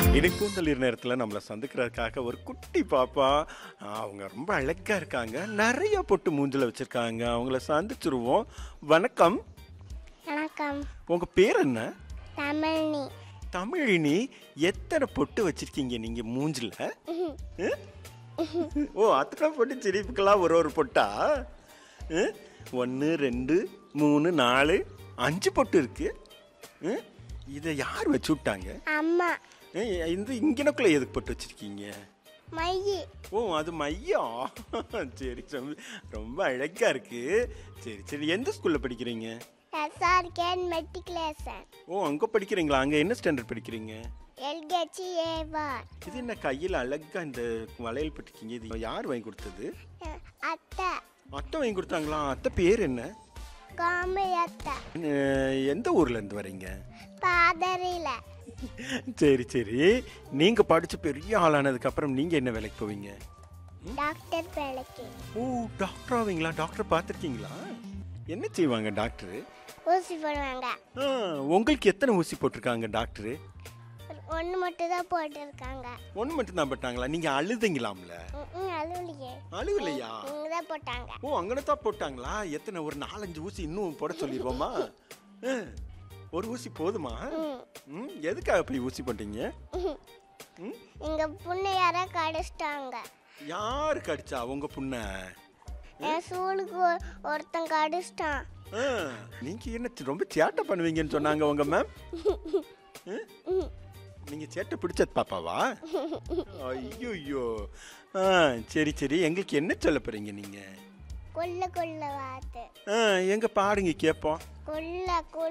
இடைப்பூந்தளிர் நேரத்தில் நம்மளை சந்திக்கிறதுக்காக ஒரு குட்டி பாப்பா ஆ, அவங்க ரொம்ப அழகா இருக்காங்க நிறைய பொட்டு மூஞ்சில வச்சிருக்காங்க அவங்கள சந்திச்சிருவோம் வணக்கம் வணக்கம் உங்க பேர் என்ன தமிழ்னி தமிழினி எத்தனை பொட்டு வச்சிருக்கீங்க நீங்க மூஞ்சில ஆ? ஓ அத்தனை பொட்டு சிரிப்புக்கெல்லாம் ஒரு ஒரு பொட்டா ஒன்று ரெண்டு மூணு நாலு அஞ்சு பொட்டு இருக்கு ஆ? இதை யார் வச்சு விட்டாங்க அம்மா ஏ, இந்த இங்கனக்குள்ள எதுக்கு போட்டு வச்சிருக்கீங்க மையி ஓ அது மையம் சரி ரொம்ப ரொம்ப அழகா இருக்கு சரி சரி எந்த ஸ்கூல்ல படிக்கிறீங்க எஸ்ஆர்கேன் மெட்ரிகுலேஷன் ஓ அங்க படிக்கிறீங்களா அங்க என்ன ஸ்டாண்டர்ட் படிக்கிறீங்க எல்கேஜி ஏவார் இது என்ன கையில் அழகா இந்த வளையல் போட்டிருக்கீங்க இது யார் வாங்கி கொடுத்தது அத்தை அத்தை வாங்கி கொடுத்தாங்களா அத்தை பேர் என்ன காமெடி அத்தை அஹ், எந்த ஊர்ல இருந்து வரீங்க பாதரியில சரி சரி நீங்க படிச்சு பெரிய ஆளானதுக்கு அப்புறம் நீங்க என்ன வேலைக்கு போவீங்க டாக்டர் வேலைக்கு ஓ டாக்டர் ஆவீங்களா டாக்டர் பார்த்துருக்கீங்களா என்ன செய்வாங்க டாக்டர் ஊசி போடுவாங்க உங்களுக்கு எத்தனை ஊசி போட்டிருக்காங்க டாக்டர் ஒன்று மட்டும் தான் போட்டிருக்காங்க ஒன்று மட்டும் தான் போட்டாங்களா நீங்கள் அழுதுங்களாம்ல ம் அழுவலியே அழுகலையா இங்கே தான் போட்டாங்க ஓ அங்கன தான் போட்டாங்களா எத்தனை ஒரு நாலஞ்சு ஊசி இன்னும் போட சொல்லிடுவோமா ஆ, ஒரு ஊசி போதுமா ம் ம் எதுக்காக போய் ஊசி போட்டீங்க ம் எங்க புண்ணை யாரோ கடிச்சிட்டாங்க யாரு கடிச்சா உங்க புண்ணை என் சூளுக்கு ஒரு- ஒருத்தன் கடிச்சிட்டான் ஆ, நீங்க என்ன ரொம்ப சேட்டை பண்ணுவீங்கன்னு சொன்னாங்க உங்க மேம் நீங்க சேட்டை பிடிச்சது பாப்பாவா ஐயோ ஆ சரி சரி எங்களுக்கு என்ன சொல்ல போறீங்க நீங்க கொல்ல கொல்ல வாத்து ஆ எங்க பாடுங்க கேட்போம் கொல்ல கொல்ல